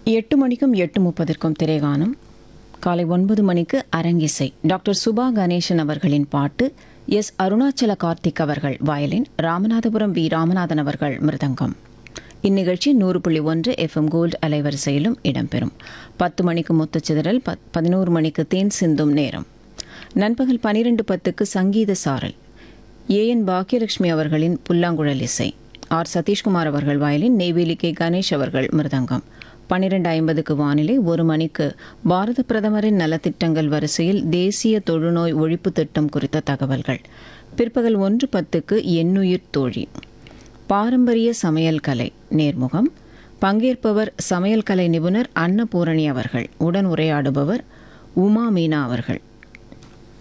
எட்டு மணிக்கும் எட்டு முப்பதற்கும் திரைகானம் காலை ஒன்பது மணிக்கு அரங்கிசை டாக்டர் சுபா கணேசன் அவர்களின் பாட்டு எஸ் அருணாச்சல கார்த்திக் அவர்கள் வயலின் ராமநாதபுரம் வி ராமநாதன் அவர்கள் மிருதங்கம் இந்நிகழ்ச்சி நூறு புள்ளி ஒன்று எஃப்எம் கோல்டு அலைவரிசையிலும் இடம்பெறும் பத்து மணிக்கு முத்துச்சிதறல் பத் பதினோரு மணிக்கு தேன் சிந்தும் நேரம் நண்பகல் பனிரெண்டு பத்துக்கு சங்கீத சாரல் ஏஎன் பாக்கியலட்சுமி அவர்களின் புல்லாங்குழல் இசை ஆர் சதீஷ்குமார் அவர்கள் வயலின் நெய்வேலி கே கணேஷ் அவர்கள் மிருதங்கம் பன்னிரெண்டு ஐம்பதுக்கு வானிலை ஒரு மணிக்கு பாரத பிரதமரின் நலத்திட்டங்கள் வரிசையில் தேசிய தொழுநோய் ஒழிப்பு திட்டம் குறித்த தகவல்கள் பிற்பகல் ஒன்று பத்துக்கு எண்ணுயிர் தோழி பாரம்பரிய சமையல் கலை நேர்முகம் பங்கேற்பவர் சமையல் கலை நிபுணர் அன்னபூரணி அவர்கள் உடன் உரையாடுபவர் உமா மீனா அவர்கள்